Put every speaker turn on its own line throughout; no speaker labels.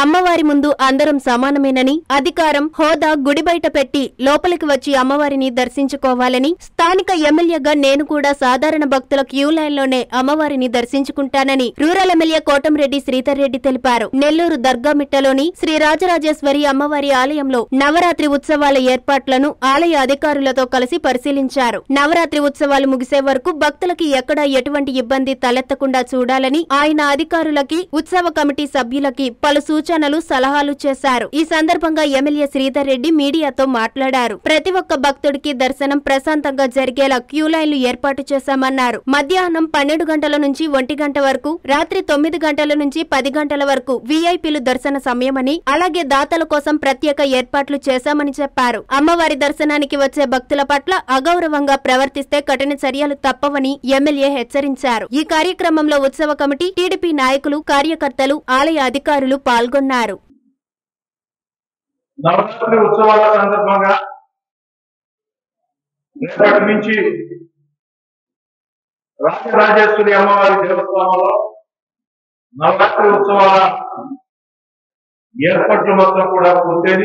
అమ్మవారి ముందు అందరం సమానమేనని అధికారం హోదా గుడి బయట పెట్టి లోపలికి వచ్చి అమ్మవారిని దర్శించుకోవాలని స్థానిక ఎమ్మెల్యేగా నేను కూడా సాధారణ భక్తుల క్యూ లైన్లోనే అమ్మవారిని దర్శించుకుంటానని రూరల్ ఎమ్మెల్యే కోటంరెడ్డి శ్రీధర్ రెడ్డి తెలిపారు నెల్లూరు దర్గామిట్టలోని శ్రీ రాజరాజేశ్వరి అమ్మవారి ఆలయంలో నవరాత్రి ఉత్సవాల ఏర్పాట్లను ఆలయ అధికారులతో కలిసి పరిశీలించారు నవరాత్రి ఉత్సవాలు ముగిసే వరకు భక్తులకి ఎక్కడా ఎటువంటి ఇబ్బంది తలెత్తకుండా చూడాలని ఆయన అధికారులకి ఉత్సవ కమిటీ సభ్యులకి పలు సూచనలు సలహాలు చేశారు ఈ సందర్భంగా ఎమ్మెల్యే శ్రీధర్ రెడ్డి మీడియాతో మాట్లాడారు ప్రతి ఒక్క భక్తుడికి దర్శనం ప్రశాంతంగా జరిగేలా క్యూ లైన్లు ఏర్పాటు చేశామన్నారు మధ్యాహ్నం పన్నెండు గంటల నుంచి ఒంటి గంట వరకు రాత్రి తొమ్మిది గంటల నుంచి పది గంటల వరకు వీఐపీలు దర్శన సమయమని అలాగే దాతల కోసం ప్రత్యేక ఏర్పాట్లు చేశామని చెప్పారు అమ్మవారి దర్శనానికి వచ్చే భక్తుల పట్ల అగౌరవంగా ప్రవర్తిస్తే కఠిన చర్యలు తప్పవని ఎమ్మెల్యే హెచ్చరించారు ఈ కార్యక్రమంలో ఉత్సవ కమిటీ టీడీపీ నాయకులు కార్యకర్తలు ఆలయ అధికారులు పాల్గొన్నారు
నవరాత్రి ఉత్సవాల సందర్భంగా రేపటి నుంచి రాజరాజేశ్వరి అమ్మవారి దేవస్థానంలో నవరాత్రి ఉత్సవాల ఏర్పాట్లు మొత్తం కూడా పూర్తయి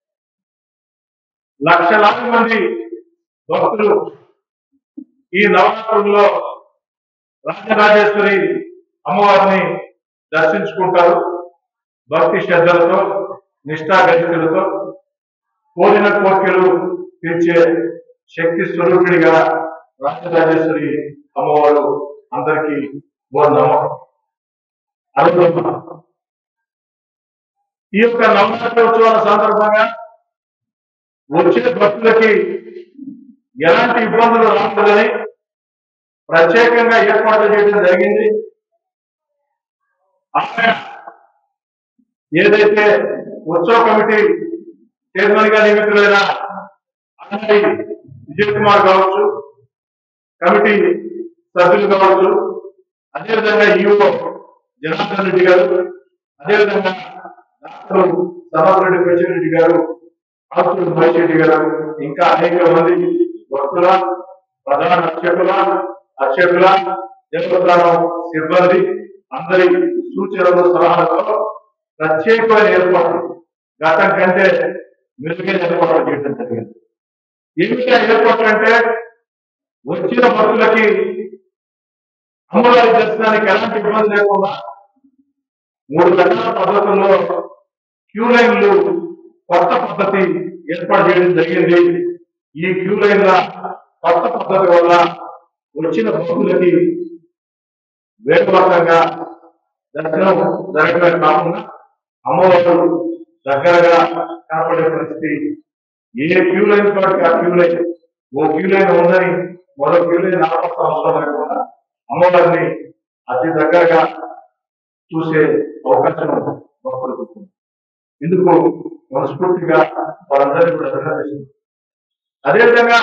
లక్షలాది మంది భక్తులు ఈ నవరాత్రుల్లో రాజరాజేశ్వరి అమ్మవారిని దర్శించుకుంటారు భక్తి శ్రద్ధలతో నిష్ఠాగతికులతో కోరిన కోరికలు తీర్చే శక్తి స్వరూపిడిగా రాజరాజేశ్వరి అమ్మవారు అందరికీ నమ్మకం అనుకుంటున్నాం ఈ యొక్క నవరాత్రి ఉత్సవాల సందర్భంగా వచ్చే భక్తులకి ఎలాంటి ఇబ్బందులు రాకూడదని ప్రత్యేకంగా ఏర్పాట్లు చేయడం జరిగింది ఆమె ఏదైతే ఉత్సవ కమిటీ చైర్మన్ గా నియమితులైన అన్నది విజయ్ కుమార్ కావచ్చు కమిటీ సభ్యులు కావచ్చు అదేవిధంగా ఈఓ జనార్దన్ రెడ్డి గారు అదేవిధంగా డాక్టర్ సమగ్రెడ్డి పెంచిరెడ్డి గారు ఆస్తులు మహేష్ రెడ్డి గారు ఇంకా అనేక మంది భక్తుల ప్రధాన అర్చకుల అర్చకుల దేవస్థానం సిబ్బంది అందరి సూచనలు సలహాలతో ప్రత్యేకమైన ఏర్పాట్లు గతం కంటే మెరుగైన ఏర్పాట్లు చేయడం జరిగింది ఏమిటి ఆ ఏర్పాట్లు అంటే వచ్చిన భక్తులకి అమ్మవారి దర్శనానికి ఎలాంటి ఇబ్బంది లేకుండా మూడు రకాల పద్ధతుల్లో క్యూ లైన్లు కొత్త పద్ధతి ఏర్పాటు చేయడం జరిగింది ఈ క్యూ లైన్ల కొత్త పద్ధతి వల్ల వచ్చిన భక్తులకి వేగవంతంగా దర్శనం జరగడమే కాకుండా అమ్మవారు దగ్గరగా కనపడే పరిస్థితి ఏ క్యూ లైన్ తోటి ఆ క్యూ లైన్ ఓ క్యూ లైన్ ఉందని మరో క్యూ లైన్ ఆపత్త అవసరం లేకుండా అమ్మవారిని అతి దగ్గరగా చూసే అవకాశం భక్తులకు ఉంటుంది. ఇందుకు మనస్ఫూర్తిగా వారందరినీ కూడా అభినందిస్తున్నాం అదేవిధంగా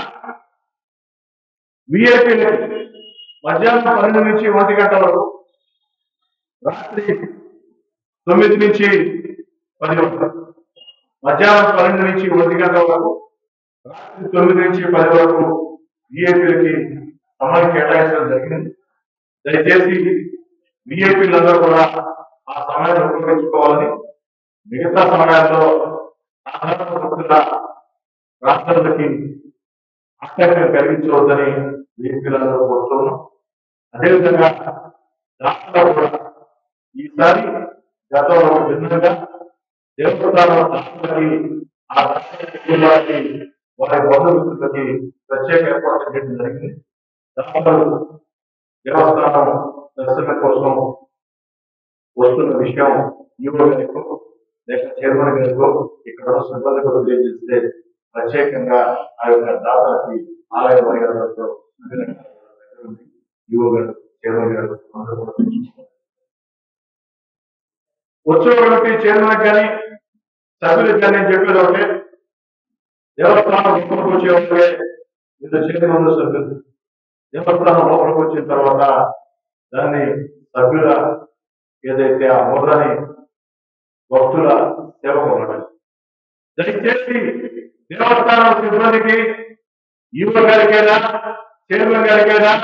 విఐపీ మధ్యాహ్నం పన్నెండు నుంచి ఒంటి గంట వరకు రాత్రి తొమ్మిది నుంచి పది వరకు మధ్యాహ్నం పన్నెండు నుంచి ఒంటి గంట వరకు రాత్రి తొమ్మిది నుంచి పది వరకు విఐపీలకి సమయం కేటాయించడం జరిగింది దయచేసి విఐపీలందరూ కూడా ఆ సమయాన్ని ఉపయోగించుకోవాలని మిగతా సమయాల్లో సాధారణ భక్తుల రాష్ట్రాలకి ఆసక్తిని కలిగించవద్దని విఐపీలందరూ కోరుతున్నాం అదేవిధంగా రాష్ట్రంలో కూడా ఈసారి గతంలో భిన్నంగా దేవస్థానం రాష్ట్రాలకి ఆ రాష్ట్ర కుటుంబాలకి వారి బంధుమిత్రులకి ప్రత్యేక ఏర్పాట్లు చేయడం జరిగింది దాంట్లో దేవస్థానం దర్శనం కోసం వస్తున్న విషయం యువ గారికి లేక చైర్మన్ గారికి ఇక్కడ ఉన్న సిబ్బందికి తెలియజేస్తే ప్రత్యేకంగా ఆ యొక్క దాతలకి ఆలయ మర్యాదలతో యువ గారు చైర్మన్ గారు అందరూ కూడా తెచ్చుకోవాలి. ఉత్సవ కమిటీ చైర్మన్ కానీ సభ్యులకు కానీ నేను చెప్పేది ఒకటే దేవస్థానం లోపలికి వచ్చే ఉంటే ఇద్దరు చైర్మన్ సభ్యులు దేవస్థానం లోపలికి వచ్చిన తర్వాత దాన్ని సభ్యుల ఏదైతే ఆ ముద్రని భక్తుల సేవకు ఉండాలి దయచేసి దేవస్థానం సిబ్బందికి యువ గారికైనా చైర్మన్ గారికైనా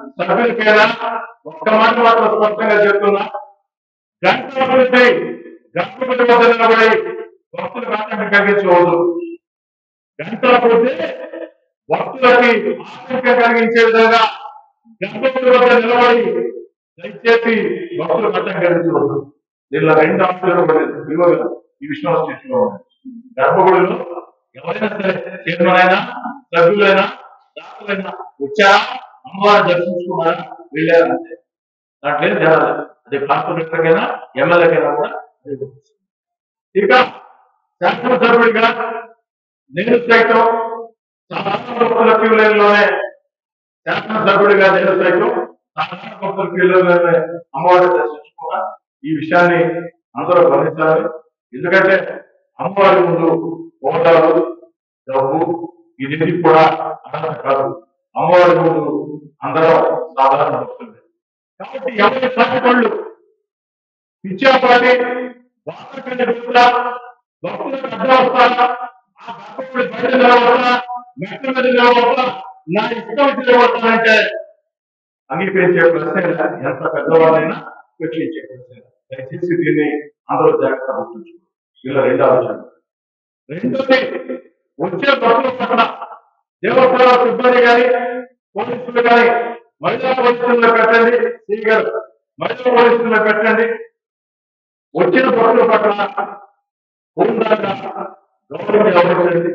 సభ్యులకైనా ఒక్క మాట మాత్రం స్పష్టంగా చెప్తున్నా గంట అభివృద్ధి గర్భగుడి వద్ద నిలబడి భక్తులకు ఆటంకం కలిగించవద్దు గంటల కొద్ది భక్తులకి ఆటంకం కలిగించే విధంగా గర్భగుడి వద్ద నిలబడి దయచేసి భక్తులకు ఆటంకం కలిగించవద్దు దీనిలో రెండు అంశాలు విలువగా ఈ విషయంలో చేస్తున్నాం గర్భగుడిలో ఎవరైనా సరే చైర్మన్ అయినా సభ్యులైనా డాక్టర్లైనా వచ్చారా అమ్మవారిని దర్శించుకున్నారా వెళ్ళారా అంతే దాంట్లో ఏం జరగదు అది కార్పొరేటర్కైనా ఎమ్మెల్యేకైనా కూడా అదే గుర్తు. ఇక శాసనసభ్యుడిగా నేను సైతం సాధారణ భక్తుల క్యూ లైన్లోనే శాసనసభ్యుడిగా నేను సైతం సాధారణ భక్తుల క్యూ లైన్లోనే అమ్మవారిని దర్శించుకున్నా ఈ విషయాన్ని అందరూ గమనించాలి ఎందుకంటే అమ్మవారి ముందు హోటలు డబ్బు ఇది కూడా అర్హత కాదు అమ్మవారి ముందు అందరూ సాధారణ భక్తులే కాబట్టి ఎవరి సాటిపళ్ళు ఇచ్చాపాటి వాసకండి భక్తుల భక్తులకు అడ్డం వస్తారా ఆ భక్తుడు బయట నిలబడతా మెట్ల మీద నిలబడతా నా ఇష్టం వచ్చి నిలబడతానంటే అంగీకరించే ప్రశ్న ఎంత పెద్దవాళ్ళైనా ఉపేక్షించే ప్రశ్న దయచేసి దీన్ని అందరూ జాగ్రత్త గుర్తుంచుకోండి ఇలా రెండు ఆలోచన రెండోది వచ్చే భక్తుల పట్ల దేవస్థాన సిబ్బంది కానీ పోలీసులు కానీ మహిళా పోలీసులను పెట్టండి శ్రీ గారు మహిళా పోలీసులను పెట్టండి వచ్చిన భక్తుల పట్ల హోందాగా గౌరవం గౌరవించండి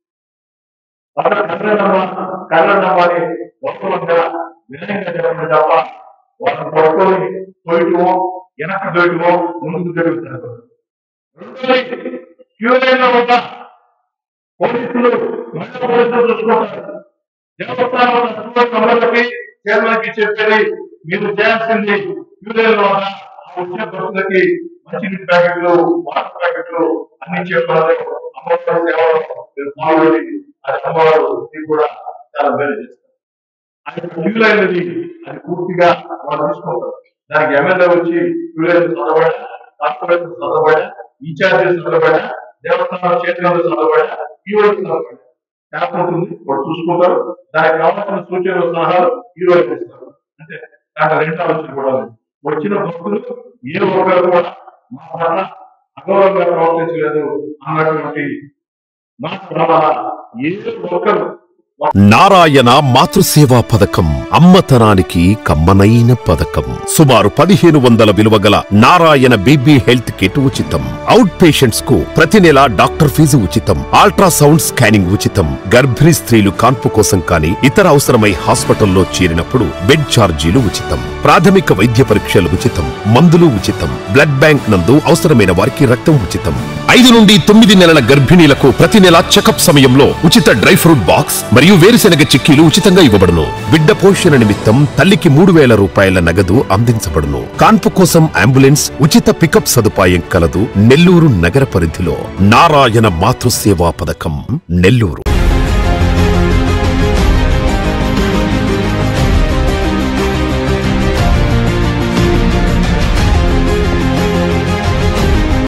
వాళ్ళ కన్నడమ్మ కన్నడమ్మని గౌరవంగా వినయంగా చెప్పండి తప్ప వాళ్ళని పట్టుకొని తోయటమో వెనక తోయటమో ముందుకు జరుగుతారు రెండోది క్యూ లైన్లో ఉన్న పోలీసులు మహిళా పోలీసులు చూసుకుంటారు దేవస్థానం కమలకి చైర్మన్కి చెప్పేది మీరు చేయాల్సింది యూనియన్లో ఉన్న ఆ వచ్చే భక్తులకి మంచినీటి ప్యాకెట్లు వాటర్ ప్యాకెట్లు అన్ని చెప్పాలి అమ్మవారి సేవలో మీరు పాల్గొని అది అమ్మవారు మీకు కూడా చాలా మేలు చేస్తారు అది క్యూ లైన్ అది అది పూర్తిగా వాళ్ళు తీసుకుంటారు దానికి ఎమ్మెల్యే వచ్చి క్యూ లైన్ చదవడా కార్పొరేషన్ చదవడా ఇన్ఛార్జెస్ చదవడా దేవస్థానం క్షేత్రంలో చదవడా ఈ రోజు చదవడా ట్యాప్ ఉంటుంది వాళ్ళు చూసుకుంటారు దానికి కావాల్సిన సూచనలు సలహాలు ఈ రోజు ఇస్తారు అంటే దాంట్లో రెండు ఆలోచన కూడా ఉంది వచ్చిన భక్తులు ఏ ఒక్కరు కూడా మా పట్ల అగౌరవంగా ప్రవర్తించలేదు అన్నటువంటి మాట ప్రమాణ ఏ ఒక్కరు
నారాయణ మాతృసేవా పథకం అమ్మతనానికి కమ్మనైన పథకం సుమారు పదిహేను వందల విలువ గల నారాయణ బీబీ హెల్త్ కిట్ ఉచితం అవుట్ పేషెంట్స్ కు ప్రతి నెల డాక్టర్ ఫీజు ఉచితం అల్ట్రాసౌండ్ స్కానింగ్ ఉచితం గర్భిణీ స్త్రీలు కాన్పు కోసం కానీ ఇతర అవసరమై హాస్పిటల్లో చేరినప్పుడు బెడ్ ఛార్జీలు ఉచితం ప్రాథమిక వైద్య పరీక్షలు ఉచితం మందులు ఉచితం బ్లడ్ బ్యాంక్ నందు అవసరమైన వారికి రక్తం ఉచితం ఐదు నుండి తొమ్మిది నెలల గర్భిణీలకు ప్రతి నెల చెకప్ సమయంలో ఉచిత డ్రై ఫ్రూట్ బాక్స్ మరియు వేరుశెనగ చిక్కీలు ఉచితంగా ఇవ్వబడును బిడ్డ పోషణ నిమిత్తం తల్లికి మూడు వేల రూపాయల నగదు అందించబడును కాన్పు కోసం అంబులెన్స్ ఉచిత పికప్ సదుపాయం కలదు నెల్లూరు నగర పరిధిలో నారాయణ మాతృసేవా పథకం నెల్లూరు